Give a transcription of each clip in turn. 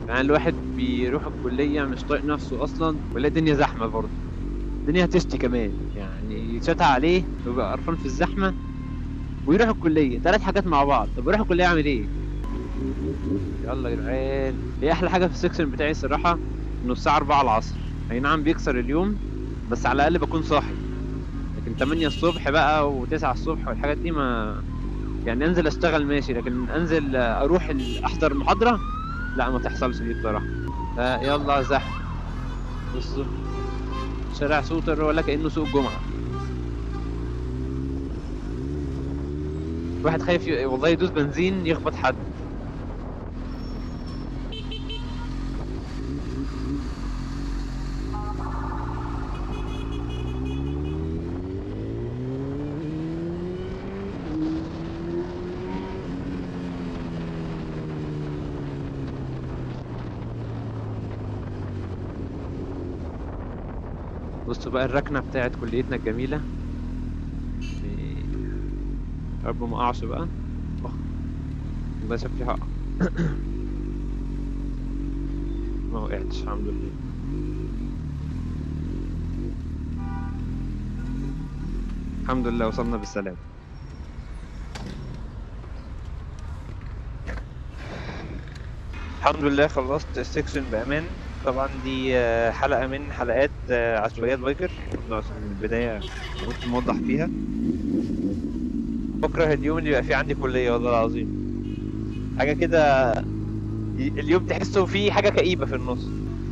يعني الواحد بيروح الكليه مش طايق نفسه اصلا ولا الدنيا زحمه برضه الدنيا هتشتي كمان يعني يتشتى عليه ويبقى قرفان في الزحمه ويروح الكليه ثلاث حاجات مع بعض طب يروح الكليه يعمل ايه يلا يا جدعان هي احلى حاجه في السكشن بتاعي الصراحه انه الساعه 4 العصر اي نعم بيكسر اليوم بس على الاقل بكون صاحي لكن 8 الصبح بقى و9 الصبح والحاجات دي ما يعني انزل اشتغل ماشي لكن انزل اروح ال- احضر محاضره لا ما تحصلش دي بصراحه ف- يلا زحمه بصوا شارع سوتر ولا كانه سوق الجمعه واحد خايف ي... والله يدوس بنزين يخبط حد بصوا بقى الركنة بتاعت كليتنا الجميلة في- يا رب ما اقعش بقى أخ. الله شكلي هقع ما وقعتش الحمد لله الحمد لله وصلنا بالسلام الحمد لله خلصت السكشن بأمان طبعا دي آه، حلقة من حلقات آه، عشوائيات بايكر كنا من البداية كنت موضح فيها بكره اليوم اللي يبقى فيه عندي كلية والله العظيم حاجة كده ي- اليوم تحسه فيه حاجة كئيبة في النص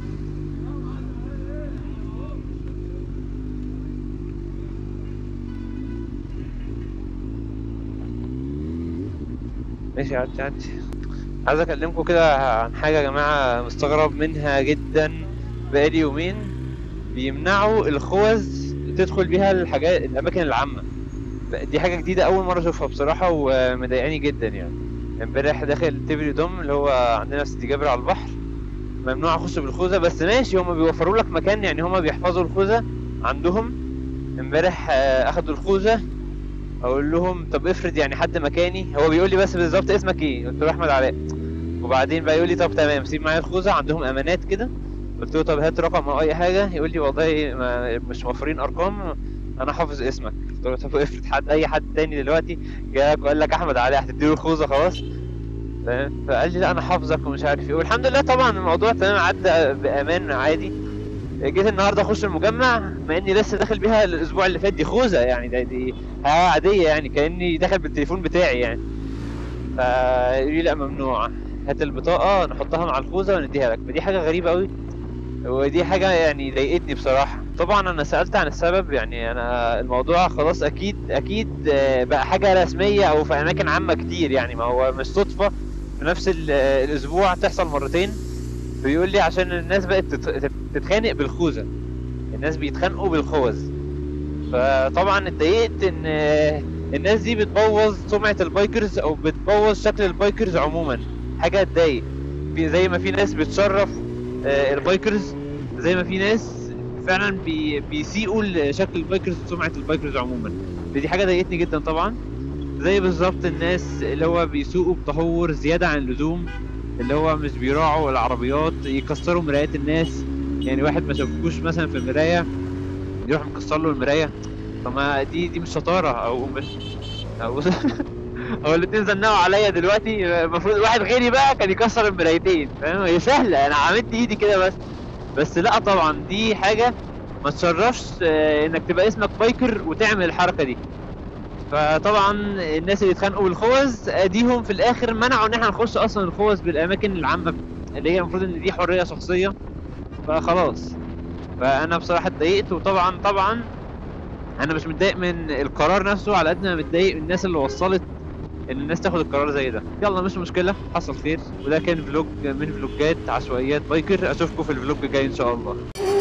ماشي عدي عدي عايز اكلمكم كده عن حاجة يا جماعة مستغرب منها جدا بقالي يومين بيمنعوا الخوذ تدخل بيها الحاجات الاماكن العامة دي حاجة جديدة أول مرة أشوفها بصراحة ومضايقاني جدا يعني امبارح داخل تبري دوم اللي هو عندنا في سيدي جابر على البحر ممنوع أخش بالخوذة بس ماشي هما بيوفروا لك مكان يعني هما بيحفظوا الخوذة عندهم امبارح آه، أخدوا الخوذة أقول لهم طب افرض يعني حد مكاني هو بيقول لي بس بالظبط اسمك إيه قلت له أحمد علاء وبعدين بقى يقول لي طب تمام سيب معايا الخوذة عندهم أمانات كده قلت له طب هات رقم أو أي حاجة يقول لي والله ما مش موفرين أرقام انا حافظ اسمك قلت له طب افرض حد اي حد تاني دلوقتي جاك وقال لك احمد علي هتديله الخوذه خلاص فاهم فقال لي لا انا حافظك ومش عارف ايه والحمد لله طبعا الموضوع تمام عدى بامان عادي جيت النهارده اخش المجمع مع اني لسه داخل بيها الاسبوع اللي فات دي خوذه يعني ده دي حاجه عاديه يعني كاني داخل بالتليفون بتاعي يعني فيقول لي لا ممنوع هات البطاقه نحطها مع الخوذه ونديها لك فدي حاجه غريبه قوي ودي حاجة يعني ضايقتني بصراحة طبعا انا سألت عن السبب يعني انا الموضوع خلاص اكيد اكيد آه، بقى حاجة رسمية او في اماكن عامة كتير يعني ما هو مش صدفة في نفس ال- آه، الاسبوع تحصل مرتين بيقول لي عشان الناس بقت تت- تت- تتخانق بالخوذة الناس بيتخانقوا بالخوذ فطبعا اتضايقت ان آه، الناس دي بتبوظ سمعة البايكرز او بتبوظ شكل البايكرز عموما حاجة تضايق في- زي ما في ناس بتشرف آه، البايكرز زي ما في ناس فعلا بي بيسيئوا لشكل البايكرز وسمعة البايكرز عموما دي حاجة ضايقتني جدا طبعا زي بالظبط الناس اللي هو بيسوقوا بتهور زيادة عن اللزوم اللي هو مش بيراعوا العربيات يكسروا مرايات الناس يعني واحد ما شافوش مثلا في المراية يروح مكسر له المراية طب ما دي دي مش شطارة او مش او هو الاتنين زنقوا عليا دلوقتي المفروض واحد غيري بقى كان يكسر المرايتين فاهم هي سهلة انا عملت ايدي كده بس بس لا طبعا دي حاجة ما تشرفش آه، انك تبقى اسمك بايكر وتعمل الحركة دي فطبعا الناس اللي اتخانقوا بالخوذ اديهم في الاخر منعوا ان احنا نخش اصلا الخوذ بالاماكن العامة اللي هي المفروض ان دي حرية شخصية فخلاص فانا بصراحة اتضايقت وطبعا طبعا انا مش متضايق من القرار نفسه على قد ما متضايق من الناس اللي وصلت ان الناس تاخد القرار زي ده يلا مش مشكلة حصل خير وده كان فلوج من فلوجات عشوائيات بايكر اشوفكم في الفلوج الجاي ان شاء الله